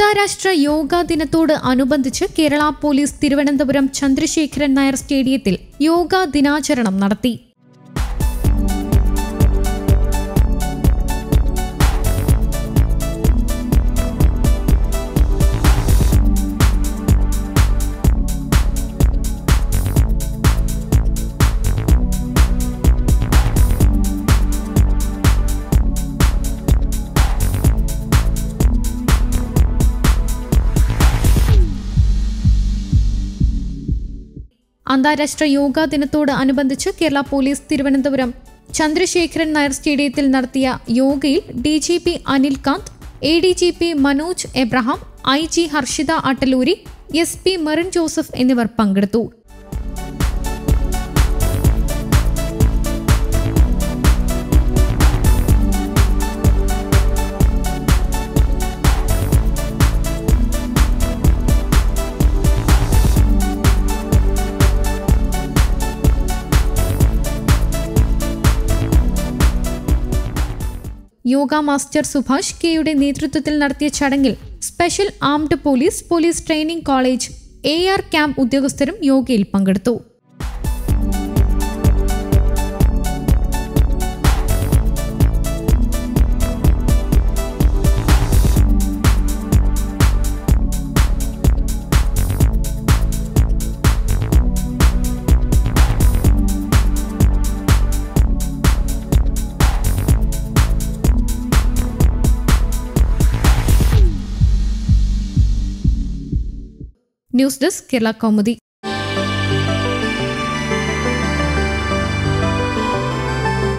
അന്താരാഷ്ട്ര യോഗാ ദിനത്തോട് അനുബന്ധിച്ച് കേരള പോലീസ് തിരുവനന്തപുരം ചന്ദ്രശേഖരൻ നായർ സ്റ്റേഡിയത്തിൽ യോഗാ ദിനാചരണം നടത്തി അന്താരാഷ്ട്ര യോഗാ ദിനത്തോട് അനുബന്ധിച്ച് കേരള പോലീസ് തിരുവനന്തപുരം ചന്ദ്രശേഖരൻ നായർ സ്റ്റേഡിയത്തിൽ നടത്തിയ യോഗയിൽ D G P Anil Kant A D G P Manoj Abraham I G Harshita Attaluri S P Merin Joseph എന്നിവർ പങ്കെടുത്തു യോഗ മാസ്റ്റർ സുഭാഷ് കെയുടെ നേതൃത്വത്തിൽ നടത്തിയ ചടങ്ങിൽ special armed police police training college A R camp ഉദ്യോഗസ്ഥരും യോഗയിൽ പങ്കെടുത്തു ന്യൂസ് ഡെസ്ക് കേരള കൗമുദി